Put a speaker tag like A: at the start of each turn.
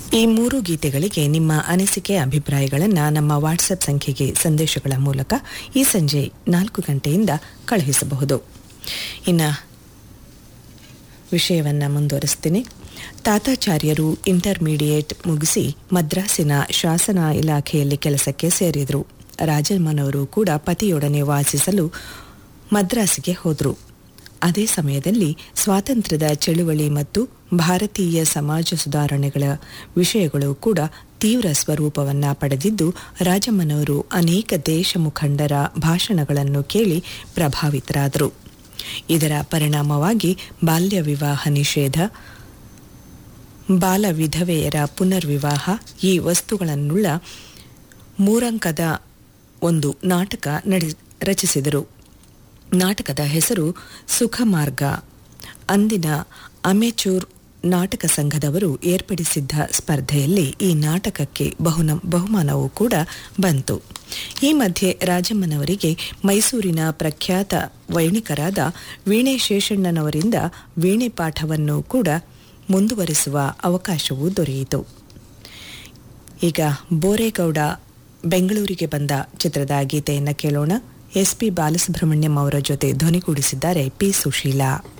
A: ಈ ಮೂರು ಗೀತೆಗಳಿಗೆ ನಿಮ್ಮ ಅನಿಸಿಕೆ ಅಭಿಪ್ರಾಯಗಳನ್ನು ನಮ್ಮ ವಾಟ್ಸಪ್ ಸಂಖ್ಯೆಗೆ ಸಂದೇಶಗಳ ಮೂಲಕ ಈ ಸಂಜೆ ನಾಲ್ಕು ಗಂಟೆಯಿಂದ ಕಳುಹಿಸಬಹುದು ಇನ್ನು ವಿಷಯವನ್ನು ಮುಂದುವರಿಸ್ತೀನಿ ತಾತಾಚಾರ್ಯರು ಇಂಟರ್ಮೀಡಿಯೇಟ್ ಮುಗಿಸಿ ಮದ್ರಾಸಿನ ಶಾಸನ ಇಲಾಖೆಯಲ್ಲಿ ಕೆಲಸಕ್ಕೆ ಸೇರಿದರು ರಾಜಮ್ಮನವರು ಕೂಡ ಪತಿಯೊಡನೆ ವಾಸಿಸಲು ಮದ್ರಾಸಿಗೆ ಹೋದರು ಅದೇ ಸಮಯದಲ್ಲಿ ಸ್ವಾತಂತ್ರ್ಯದ ಚಳುವಳಿ ಮತ್ತು ಭಾರತೀಯ ಸಮಾಜ ಸುಧಾರಣೆಗಳ ವಿಷಯಗಳು ಕೂಡ ತೀವ್ರ ಸ್ವರೂಪವನ್ನ ಪಡೆದಿದ್ದು ರಾಜಮ್ಮನವರು ಅನೇಕ ದೇಶ ಮುಖಂಡರ ಭಾಷಣಗಳನ್ನು ಕೇಳಿ ಪ್ರಭಾವಿತರಾದರು ಇದರ ಪರಿಣಾಮವಾಗಿ ಬಾಲ್ಯ ವಿವಾಹ ನಿಷೇಧ ಬಾಲ ವಿಧವೆಯರ ಪುನರ್ವಿವಾಹ ಈ ವಸ್ತುಗಳನ್ನುಳ್ಳ ಮೂರಂಕದ ಒಂದು ನಾಟಕ ನಡೆ ರಚಿಸಿದರು ನಾಟಕದ ಹೆಸರು ಸುಖಮಾರ್ಗ ಅಂದಿನ ಅಮೆಚೂರ್ ನಾಟಕ ಸಂಘದವರು ಏರ್ಪಡಿಸಿದ್ದ ಸ್ಪರ್ಧೆಯಲ್ಲಿ ಈ ನಾಟಕಕ್ಕೆ ಬಹುನ ಬಹುಮಾನವೂ ಕೂಡ ಬಂತು ಈ ಮಧ್ಯೆ ರಾಜಮ್ಮನವರಿಗೆ ಮೈಸೂರಿನ ಪ್ರಖ್ಯಾತ ವೈಣಿಕರಾದ ವೀಣೆ ಶೇಷಣ್ಣನವರಿಂದ ವೀಣೆ ಪಾಠವನ್ನು ಕೂಡ ಮುಂದುವರಿಸುವ ಅವಕಾಶವೂ ದೊರೆಯಿತು ಈಗ ಬೋರೇಗೌಡ ಬೆಂಗಳೂರಿಗೆ ಬಂದ ಚಿತ್ರದ ಗೀತೆಯನ್ನು ಕೇಳೋಣ ಎಸ್ ಪಿ ಬಾಲಸುಬ್ರಹ್ಮಣ್ಯಂ ಅವರ ಜೊತೆ ಧ್ವನಿಗೂಡಿಸಿದ್ದಾರೆ ಪಿ ಸುಶೀಲಾ